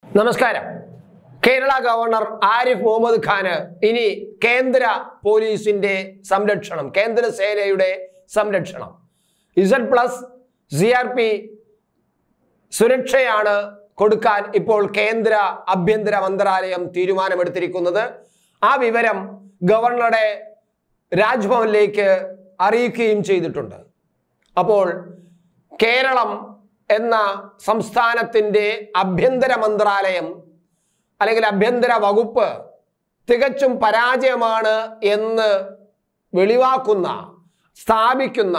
നമസ്കാരം കേരള ഗവർണർ ആരിഫ് മുഹമ്മദ് ഖാന് ഇനി കേന്ദ്ര പോലീസിന്റെ സംരക്ഷണം കേന്ദ്ര സേനയുടെ സംരക്ഷണം Z plus C R P സുരക്ഷയാണ് കൊടുക്കാൻ ഇപ്പോൾ കേന്ദ്ര ആഭ്യന്തര മന്ത്രാലയം തീരുമാനമെടുത്തിരിക്കുന്നത് ആ വിവരം ഗവർണറുടെ രാജ്ഭവനിലേക്ക് അറിയിക്കുകയും ചെയ്തിട്ടുണ്ട് അപ്പോൾ കേരളം എന്ന സംസ്ഥാനത്തിൻ്റെ ആഭ്യന്തര മന്ത്രാലയം അല്ലെങ്കിൽ ആഭ്യന്തര വകുപ്പ് തികച്ചും പരാജയമാണ് എന്ന് വെളിവാക്കുന്ന സ്ഥാപിക്കുന്ന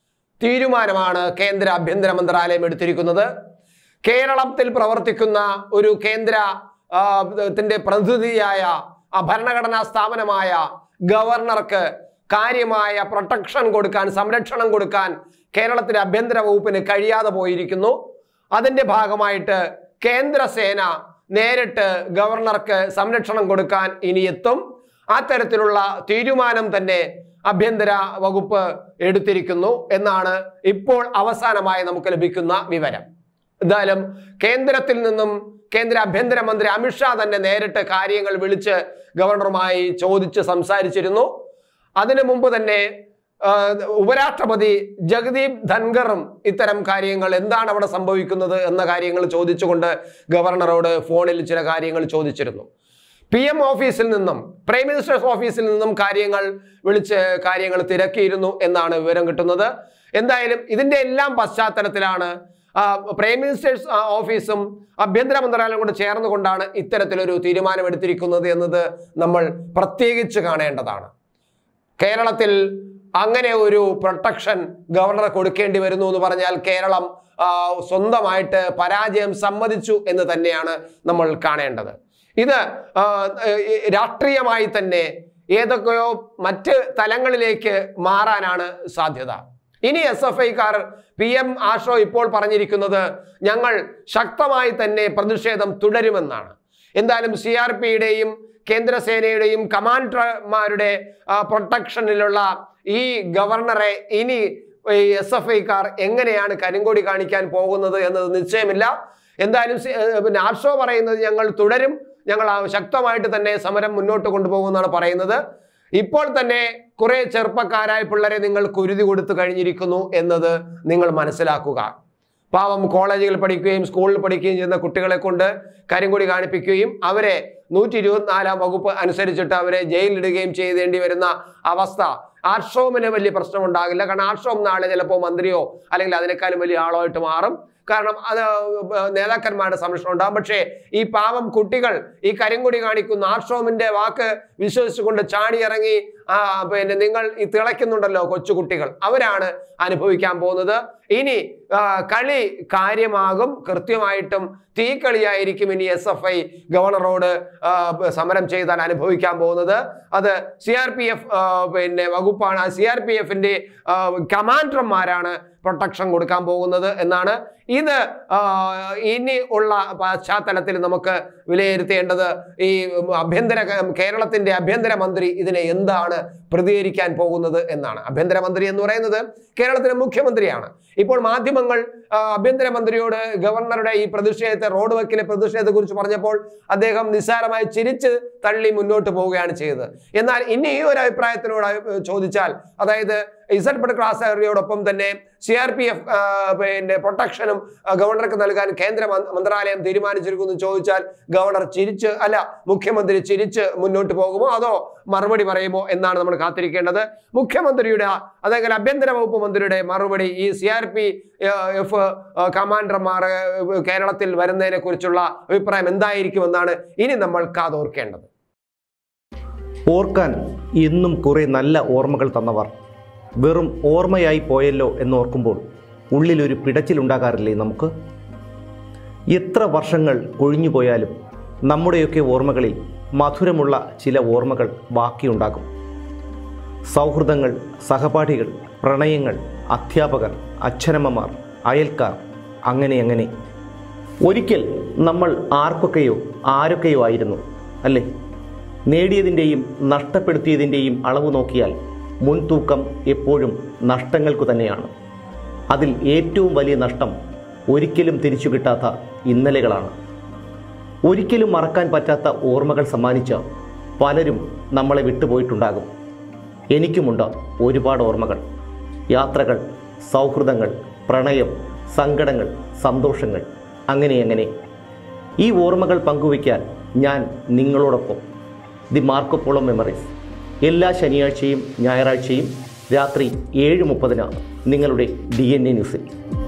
തീരുമാനമാണ് കേന്ദ്ര ആഭ്യന്തര മന്ത്രാലയം എടുത്തിരിക്കുന്നത് കേരളത്തിൽ പ്രവർത്തിക്കുന്ന ഒരു കേന്ദ്ര ആ, ത്തിന്റെ പ്രതിനിധിയായ ആ ഭരണഘടനാ സ്ഥാപനമായ ഗവർണർക്ക് കാര്യമായ പ്രൊട്ടക്ഷൻ കൊടുക്കാൻ സംരക്ഷണം കൊടുക്കാൻ കേരളത്തിലെ ആഭ്യന്തര വകുപ്പിന് കഴിയാതെ പോയിരിക്കുന്നു അതിന്റെ ഭാഗമായിട്ട് കേന്ദ്ര സേന നേരിട്ട് ഗവർണർക്ക് സംരക്ഷണം കൊടുക്കാൻ ഇനി എത്തും ആ തരത്തിലുള്ള തീരുമാനം തന്നെ ആഭ്യന്തര വകുപ്പ് എടുത്തിരിക്കുന്നു എന്നാണ് ഇപ്പോൾ അവസാനമായി നമുക്ക് ലഭിക്കുന്ന വിവരം എന്തായാലും കേന്ദ്രത്തിൽ നിന്നും കേന്ദ്ര ആഭ്യന്തരമന്ത്രി അമിത്ഷാ തന്നെ നേരിട്ട് കാര്യങ്ങൾ വിളിച്ച് ഗവർണറുമായി ചോദിച്ച് സംസാരിച്ചിരുന്നു അതിനു മുമ്പ് തന്നെ ആ, ഉപരാഷ്ട്രപതി ജഗദീപ് ധൻഖറും ഇത്തരം കാര്യങ്ങൾ എന്താണ് അവിടെ സംഭവിക്കുന്നത് എന്ന കാര്യങ്ങൾ ചോദിച്ചുകൊണ്ട് ഗവർണറോട് ഫോണിൽ ചില കാര്യങ്ങൾ ചോദിച്ചിരുന്നു പി എം ഓഫീസിൽ നിന്നും പ്രൈം മിനിസ്റ്റേഴ്സ് ഓഫീസിൽ നിന്നും കാര്യങ്ങൾ വിളിച്ച് കാര്യങ്ങൾ തിരക്കിയിരുന്നു എന്നാണ് വിവരം കിട്ടുന്നത് എന്തായാലും ഇതിന്റെ എല്ലാം പശ്ചാത്തലത്തിലാണ് ആ, പ്രൈം മിനിസ്റ്റേഴ്സ് ആ, ഓഫീസും ആഭ്യന്തര മന്ത്രാലയം കൂടെ ചേർന്നുകൊണ്ടാണ് ഇത്തരത്തിലൊരു തീരുമാനമെടുത്തിരിക്കുന്നത് എന്നത് നമ്മൾ പ്രത്യേകിച്ച് കാണേണ്ടതാണ് കേരളത്തിൽ അങ്ങനെ ഒരു പ്രൊട്ടക്ഷൻ ഗവർണർ കൊടുക്കേണ്ടി വരുന്നു എന്ന് പറഞ്ഞാൽ കേരളം ആ, സ്വന്തമായിട്ട് പരാജയം സമ്മതിച്ചു എന്ന് തന്നെയാണ് നമ്മൾ കാണേണ്ടത് ഇത് ആ, ഈ രാഷ്ട്രീയമായി തന്നെ ഏതൊക്കെയോ മറ്റ് തലങ്ങളിലേക്ക് മാറാനാണ് സാധ്യത ഇനി എസ് എഫ് ഐക്കാർ പി എം ആഷോ ഇപ്പോൾ പറഞ്ഞിരിക്കുന്നത് ഞങ്ങൾ ശക്തമായി തന്നെ പ്രതിഷേധം തുടരുമെന്നാണ് എന്തായാലും സി ആർ പിയുടെയും കേന്ദ്രസേനയുടെയും കമാൻഡർമാരുടെ ആ, പ്രൊട്ടക്ഷനിലുള്ള ഈ ഗവർണറെ ഇനി എസ് എഫ് ഐക്കാർ എങ്ങനെയാണ് കരിങ്കൊടി കാണിക്കാൻ പോകുന്നത് എന്നത് നിശ്ചയമില്ല എന്തായാലും സി- ഏർ പിന്നെ ആർഷോ പറയുന്നത് ഞങ്ങൾ തുടരും ഞങ്ങൾ ആ ശക്തമായിട്ട് തന്നെ സമരം മുന്നോട്ട് കൊണ്ടുപോകുമെന്നാണ് പറയുന്നത് ഇപ്പോൾ തന്നെ കുറെ ചെറുപ്പക്കാരായ പിള്ളേരെ നിങ്ങൾ കുരുതി കൊടുത്തു കഴിഞ്ഞിരിക്കുന്നു എന്നത് നിങ്ങൾ മനസ്സിലാക്കുക പാവം കോളേജുകളിൽ പഠിക്കുകയും സ്കൂളിൽ പഠിക്കുകയും ചെയ്യുന്ന കുട്ടികളെ കൊണ്ട് കരിങ്കൊടി കാണിപ്പിക്കുകയും അവരെ നൂറ്റി ഇരുപത്തിനാലാം വകുപ്പ് അനുസരിച്ചിട്ട് അവരെ ജയിലിലിടുകയും ചെയ്തേണ്ടി വരുന്ന അവസ്ഥ ആർഷോമിന് വലിയ പ്രശ്നം ഉണ്ടാകില്ല കാരണം ആർഷോം നാളെ ചിലപ്പോൾ മന്ത്രിയോ അല്ലെങ്കിൽ അതിനേക്കാളും വലിയ ആളോ ആയിട്ട് മാറും കാരണം അത് നേതാക്കന്മാരുടെ സംരക്ഷണം ഉണ്ടാകും പക്ഷേ ഈ പാവം കുട്ടികൾ ഈ കരിങ്കൊടി കാണിക്കുന്ന ആർഷോമിന്റെ വാക്ക് വിശ്വസിച്ചുകൊണ്ട് ചാടിയിറങ്ങി ആ പിന്നെ നിങ്ങൾ ഈ തിളയ്ക്കുന്നുണ്ടല്ലോ കൊച്ചു കുട്ടികൾ അവരാണ് അനുഭവിക്കാൻ പോകുന്നത് ഇനി ആ, കളി കാര്യമാകും കൃത്യമായിട്ടും തീക്കളിയായിരിക്കും ഇനി എസ് എഫ് ഐ ഗവർണറോട് ആ, സമരം ചെയ്താൽ അനുഭവിക്കാൻ പോകുന്നത് അത് സി ആർ പി എഫ് പിന്നെ വകുപ്പാണ് സി ആർ പി എഫിന്റെ കമാൻഡർമാരാണ് പ്രൊട്ടക്ഷൻ കൊടുക്കാൻ പോകുന്നത് എന്നാണ് ഇത് ആ, ഇനി ഉള്ള പശ്ചാത്തലത്തിൽ നമുക്ക് വിലയിരുത്തേണ്ടത് ഈ ആഭ്യന്തര കേരളത്തിന്റെ ആഭ്യന്തര മന്ത്രി ഇതിനെ എന്താണ് പ്രതികരിക്കാൻ പോകുന്നത് എന്നാണ് ആഭ്യന്തര മന്ത്രി എന്ന് പറയുന്നത് കേരളത്തിലെ മുഖ്യമന്ത്രിയാണ് ഇപ്പോൾ മാധ്യമങ്ങൾ ആ, ആഭ്യന്തരമന്ത്രിയോട് ഗവർണറുടെ ഈ പ്രതിഷേധത്തെ റോഡ് വക്കിലെ പ്രതിഷേധത്തെ കുറിച്ച് പറഞ്ഞപ്പോൾ അദ്ദേഹം നിസ്സാരമായി ചിരിച്ച് തള്ളി മുന്നോട്ട് പോവുകയാണ് ചെയ്തത് എന്നാൽ ഇനി ഈ ഒരു അഭിപ്രായത്തിനോട് അഭി- ചോദിച്ചാൽ അതായത് ഇസഡ് ക്ലാസ് ഏറിയോടൊപ്പം തന്നെ സി ആർ പി എഫ് പിന്നെ പ്രൊട്ടക്ഷനും ആ, ഗവർണർക്ക് നൽകാൻ കേന്ദ്ര മന്ത്രി- മന്ത്രാലയം തീരുമാനിച്ചിരിക്കുന്നു എന്ന് ചോദിച്ചാൽ ഗവർണർ ചിരിച്ച് അല്ല മുഖ്യമന്ത്രി ചിരിച്ച് മുന്നോട്ട് പോകുമോ അതോ മറുപടി പറയുമോ എന്നാണ് നമ്മൾ കാത്തിരിക്കേണ്ടത് മുഖ്യമന്ത്രിയുടെ അതേപോലെ ആഭ്യന്തര വകുപ്പ് മന്ത്രിയുടെ മറുപടി ഈ സി ആർ പി എഫ് കമാൻഡർമാർ ഏഹ്, കേരളത്തിൽ വരുന്നതിനെ കുറിച്ചുള്ള അഭിപ്രായം എന്തായിരിക്കുമെന്നാണ് ഇനി നമ്മൾ കാതോർക്കേണ്ടത് ഓർക്കാൻ എന്നും കുറേ നല്ല ഓർമ്മകൾ തന്നവർ വെറും ഓർമ്മയായി പോയല്ലോ എന്നോർക്കുമ്പോൾ ഉള്ളിലൊരു പിടച്ചിലുണ്ടാകാറില്ലേ നമുക്ക് എത്ര വർഷങ്ങൾ കൊഴിഞ്ഞുപോയാലും നമ്മുടെയൊക്കെ ഓർമ്മകളിൽ മധുരമുള്ള ചില ഓർമ്മകൾ ബാക്കിയുണ്ടാകും സൗഹൃദങ്ങൾ സഹപാഠികൾ പ്രണയങ്ങൾ അധ്യാപകർ അച്ഛനമ്മമാർ അയൽക്കാർ അങ്ങനെ അങ്ങനെ ഒരിക്കൽ നമ്മൾ ആർക്കൊക്കെയോ ആരൊക്കെയോ ആയിരുന്നു അല്ലേ നേടിയതിൻ്റെയും നഷ്ടപ്പെടുത്തിയതിൻ്റെയും അളവ് നോക്കിയാൽ മുൻതൂക്കം എപ്പോഴും നഷ്ടങ്ങൾക്കു തന്നെയാണ് അതിൽ ഏറ്റവും വലിയ നഷ്ടം ഒരിക്കലും തിരിച്ചു കിട്ടാത്ത ഇന്നലെകളാണ് ഒരിക്കലും മറക്കാൻ പറ്റാത്ത ഓർമ്മകൾ സമ്മാനിച്ച പലരും നമ്മളെ വിട്ടുപോയിട്ടുണ്ടാകും എനിക്കുമുണ്ട് ഒരുപാട് ഓർമ്മകൾ യാത്രകൾ സൗഹൃദങ്ങൾ പ്രണയം സങ്കടങ്ങൾ സന്തോഷങ്ങൾ അങ്ങനെ അങ്ങനെ ഈ ഓർമ്മകൾ പങ്കുവയ്ക്കാൻ ഞാൻ നിങ്ങളോടൊപ്പം ദി മാർക്കോപോളോ മെമ്മറീസ് എല്ലാ ശനിയാഴ്ചയും ഞായറാഴ്ചയും രാത്രി ഏഴ് മുപ്പതിന് നിങ്ങളുടെ ഡി എൻ എ ന്യൂസിൽ